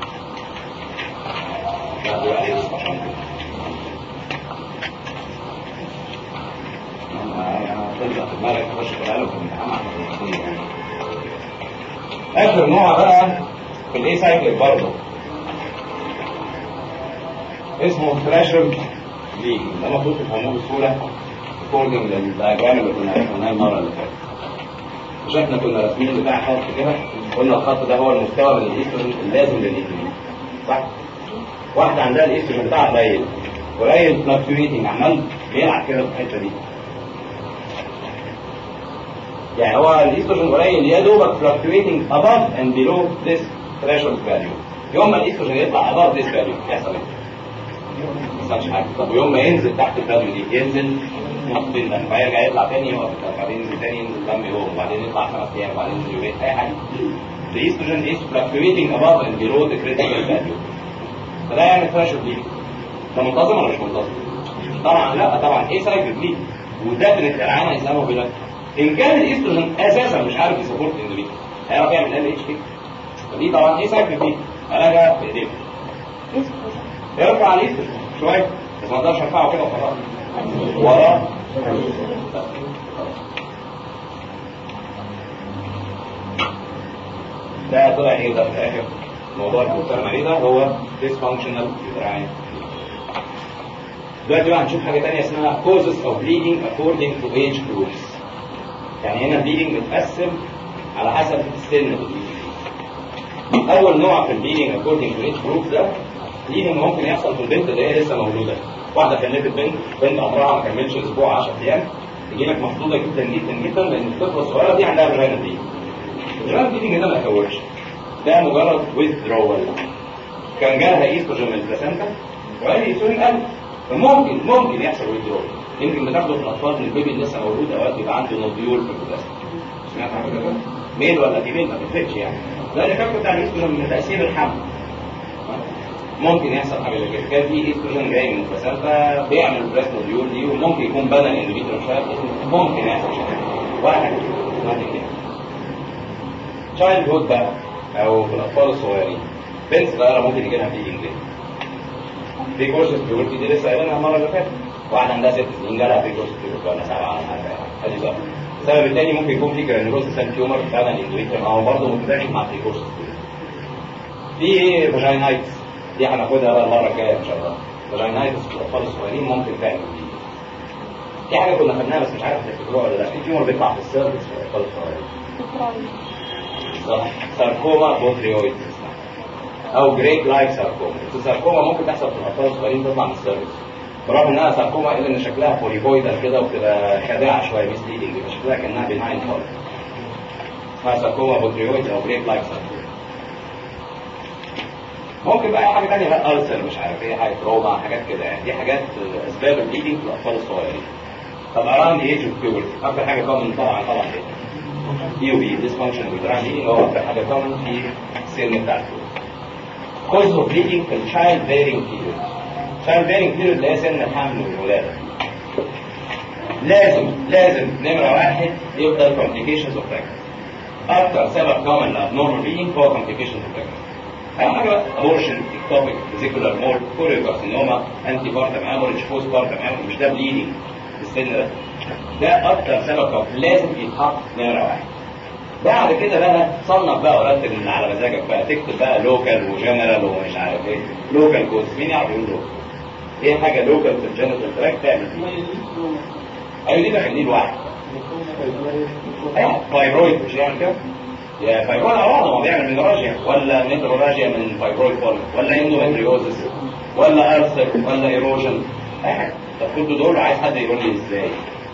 اخر نوع بقى في الاي سايكل برضه اسمه ثراشولد ليج ده المفروض تفهموه بسهوله اكوردنج للدياجرام اللي كنا رسمناه المره اللي فاتت مش احنا كنا راسمين بتاع خط كده قلنا الخط ده هو المستوى من الايستروجين اللازم للايستروجين صح؟ واحده عندها الايستروجين بتاعها قليل قليل فلكتويتنج عمال بيلعب كده في الحته دي يعني هو الايستروجين قليل يا دوبك fluctuating above and below this threshold value يوم ما الايستروجين يطلع above this value يحصل ايه؟ ما يحصلش حاجه طب ويوم ما ينزل تحت الفاليو دي ينزل نص الدم فيرجع يطلع تاني يقف بعدين ينزل تاني الدم يقوم وبعدين يطلع خمس ايام وبعدين ينزل يومين اي حاجه The estrogen is fluctuating above and below the critical value فده يعني threshold ليه ده منتظم ولا مش منتظم؟ طبعا لا طبعا ايه سايكل ليه وده من العامه يسموه بلا ان كان الاستروجين اساسا مش عارف يسبورت الاندوميتريوم هيعرف يعمل ال اتش كي فدي طبعا ايه سايكل دي علاجها في ايديك ارفع الاستروجين شويه بس ما اقدرش ارفعه كده وخلاص ورا ده طلع ايه ده في الاخر موضوع الدكتور مريضة هو dysfunctional uterine دلوقتي بقى هنشوف حاجة تانية اسمها causes of bleeding according to age groups يعني هنا bleeding بتقسم على حسب السن اللي بتبليدنج أول نوع في البليدنج according to age groups ده bleeding ممكن يحصل في البنت اللي هي لسه مولودة واحدة خلفت بنت بنت عمرها ما كملش أسبوع 10 أيام تجي لك مخطوطة جدا جدا جدا لأن الطفلة الصغيرة دي عندها فاجينا بليدنج الفاجينا بليدنج ده ما يخوفش ده مجرد withdrawal كان جالها ايستروجين من البلاسنتا وقال لي ايستروجين قل فممكن ممكن يحصل withdrawal يمكن بتاخده في الاطفال من البيبي اللي لسه مولود اوقات بيبقى عنده نوديول في البلاسنتا سمعت عن كده ميل ولا فيميل ما تفرقش يعني ده الايفكت بتاع الايستروجين من تاثير الحمل ممكن يحصل حاجه زي كده كان في ايستروجين جاي من البلاسنتا بيعمل البلاس نوديول دي وممكن يكون بدن اندوميتريوم شويه ممكن يحصل واحد اسمها كده تشايلد هود بقى او في الاطفال الصغيرين بنت صغيره ممكن يجي لها بليدنج دي في كورسز بيورتي دي لسه قايلينها المره اللي فاتت واحده عندها ست سنين جالها في كورسز بيورتي ولا سبعه ولا حاجه ادي بقى السبب الثاني ممكن يكون في جرانيولوز سيل تيومر فعلا الاندوميتريوم او برضه متداخل مع في كورسز في فاجينايتس دي هناخدها بقى المره الجايه ان شاء الله فاجينايتس في الاطفال الصغيرين ممكن تعمل دي في حاجه كنا خدناها بس مش عارف تفتكروها ولا لا في تيومر بيطلع في السيرفكس في الاطفال الصغيرين ساركوما بوتريويد او جريك لايك ساركوما الساركوما ممكن تحصل في الاطفال الصغيرين تطلع من السيرفكس برغم انها ساركوما الا ان شكلها بوليبويدال كده وبتبقى خادعه شويه ميس ليدنج يبقى شكلها كانها بناين خالص اسمها ساركوما بوتريويد او بريك لايك ساركوما ممكن بقى حاجه ثانيه بقى ألسر مش عارف ايه حاجه تروما حاجات كده يعني دي حاجات اسباب البليدنج في الاطفال الصغيرين طب اراوند ايج اوف بيورتي اكتر حاجه كومن طبعا طبعا ايه دي وبي ديسفانكشن ويتران ايتنج هو اكتر حاجه كومن في السن بتاع كوز اوف بليدنج في الشايلد بيرنج بيريود الشايلد بيرنج بيريود اللي هي سن الحمل والولاده لازم لازم نمره واحد يفضل complications of pregnancy اكتر سبب كومن لابنورمال بليدنج هو complications of pregnancy اهم حاجه بقى abortion ectopic vesicular mole كوريوكارسينوما انتي بارتم اموريج بوست بارتم اموريج مش ده بليدنج في السن ده ده اكتر سبب كومن لازم يتحط نمره واحد بعد كده بقى صنف بقى ورتب اللي على مزاجك بقى تكتب بقى لوكال وجنرال ومش عارف ايه لوكال كوز مين يعرف يقول لوكال ايه حاجه لوكال في الجنرال تراك تعمل فيها ايوه دي بقى دي واحد ايوه فايبرويد مش يعمل كده يا فايبرويد على بعضه ما بيعمل مينوراجيا ولا ميتروراجيا من فايبرويد فول ولا اندومتريوزس ولا ارثر ولا ايروجن اي حاجه طب كل دول عايز حد يقول لي ازاي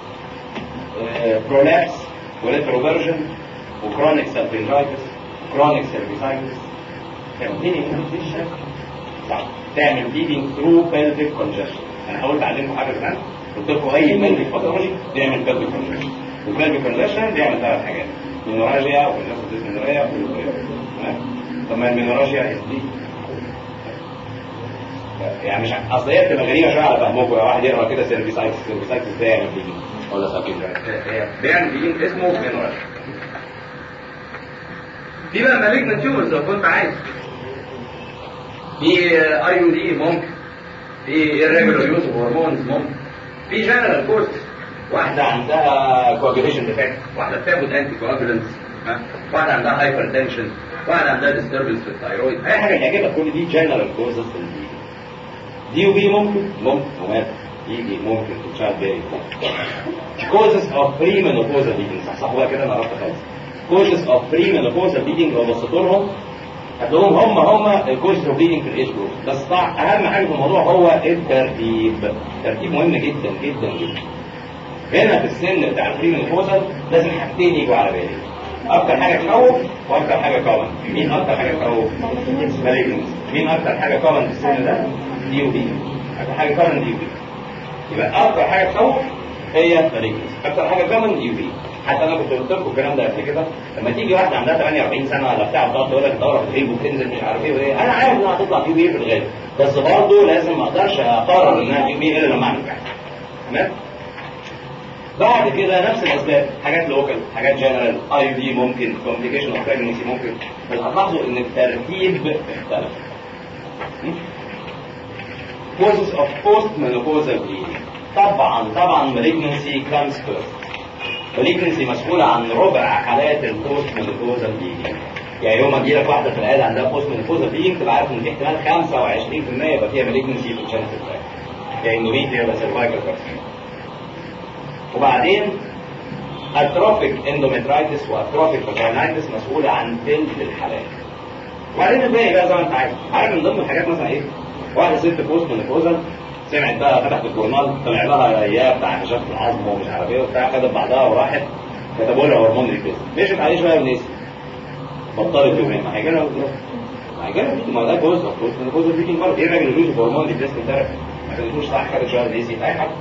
برولابس وليتروفيرجن وكرونيك سالفنجايتس وكرونيك سيرفيسايتس تعمل بليدنج صح تعمل بليدنج ثرو بيلفيك كونجكشن انا حاولت اعلمكم حاجه زمان قلت لكم اي بيلفيك باثولوجي بيعمل بيلفيك كونجكشن والبيلفيك كونجكشن بيعمل ثلاث حاجات مينوراجيا والناس ديسمينوريا طب ما المينوراجيا دي يعني مش اصل هي بتبقى غريبه شويه على فهمكم يا واحد يقرا كده سيرفيسايتس سيرفيسايتس ازاي يعمل بليدنج ولا ساكن بيعمل بليدنج اسمه مينوراجيا في بقى مالجنت تيومرز لو كنت عايز في اي يو دي ممكن في irregular يوز اوف هرمونز ممكن في جنرال كورس واحدة عندها كواجوليشن ديفكت واحدة بتاخد انتي كواجولنس واحدة عندها هايبر تنشن واحدة عندها ديستربنس في الثايرويد اي حاجة يعجبك كل دي جنرال كوزز في الدي دي وبي ممكن ممكن ومات يجي ممكن في تشايلد بيري كوزز اوف بري مينوبوزال بليدنج صح صح بقى كده انا عرفت خالص كوزز اوف بري مينوبوزال بليدنج لو بصيت لهم هتلاقيهم هم هم الكوزز اوف بليدنج في الايج جروب بس طبعا اهم حاجه في الموضوع هو الترتيب الترتيب مهم جدا جدا جدا هنا في السن بتاع البري مينوبوزال لازم حاجتين يجوا على بالي اكتر حاجه تخوف واكتر حاجه كومن مين اكتر حاجه تخوف مالجنس مين اكتر حاجه كومن في السن ده دي ودي اكتر حاجه كومن دي ودي يبقى اكتر حاجه تخوف هي مالجنس اكتر حاجه كومن دي ودي حتى انا كنت قلت لكم الكلام ده قبل كده لما تيجي واحده عندها 48 سنه ولا بتاع بتقعد تقول لك دوره في الغيب وبتنزل مش عارف ايه وايه انا عارف انها هتطلع في بي في الغالب بس برضه لازم ما اقدرش اقرر انها في بي الا لما اعمل كده تمام بعد كده نفس الاسباب حاجات لوكال حاجات جنرال اي دي ممكن كومبليكيشن اوف بريجنسي ممكن بس هتلاحظوا ان الترتيب اختلف causes of post menopausal bleeding طبعا طبعا malignancy comes first malignancy مسؤولة عن ربع حالات البوست menopausal bleeding يعني يوم ما تجي لك واحدة في العيادة عندها بوست menopausal bleeding تبقى عارف ان في احتمال 25% يبقى فيها malignancy في الجينيتال تراكت يعني اندوميتريا ولا سيرفايكال كارسينوما وبعدين اتروفيك اندومترايتس واتروفيك فاجينايتس مسؤولة عن ثلث الحالات وبعدين الباقي بقى زي ما انت عارف عارف من ضمن الحاجات مثلا ايه واحدة ست بوست مينوبوزال سمعت بقى فتحت الجورنال طلع لها اياه بتاع كشافة العظم ومش عارف ايه وبتاع خدت بعضها وراحت كتبوا لها هرمون ريبليس مشيت عليه شويه ونسي بطلت يومين ما هيجي لها ما هيجي لها ما ده جزء بوست مينوبوزال بيكينج برضه ايه الراجل اللي يوسف هرمون ريبليس ثيرابي ما خدتوش صح خدت شويه ونسي اي حاجه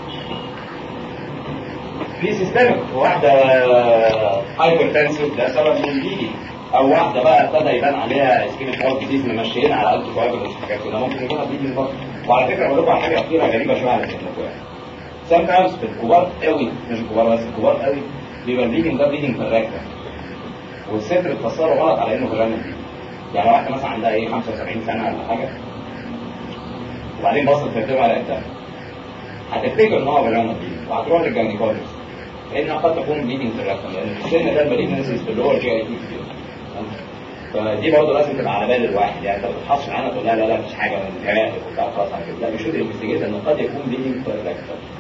في سيستمك واحدة هايبرتنسيف ده سبب من البيجي او واحدة بقى ابتدى يبان عليها اسكيميك هارت ديزيز ممشيين على انتي كواجولنس حاجات كده ممكن يكون بيجي من برضه وعلى فكرة اقول لكم على حاجة اخيرة غريبة شوية على الكلام سام تايمز في الكبار قوي مش الكبار بس الكبار قوي بيبقى البليدنج ده بليدنج في الركبة والست بتفسره غلط على انه فاجانا يعني واحدة مثلا عندها ايه 75 سنة ولا حاجة وبعدين بصت تكتبها على الدم هتفتكر ان هو فاجانا وهتروح للجاينيكولوجيست لانها قد تكون بليدنج في الركبه لان السن ده المالجنسيز في اللور جي اي تي كتير فدي برضه لازم تبقى على بال الواحد يعني انت ما بتحصش عنها تقول لا لا لا مفيش حاجه من الجهات وبتاع خلاص على كده لا بيشوف الانفستيجيت ان قد يكون بليدنج في الركبه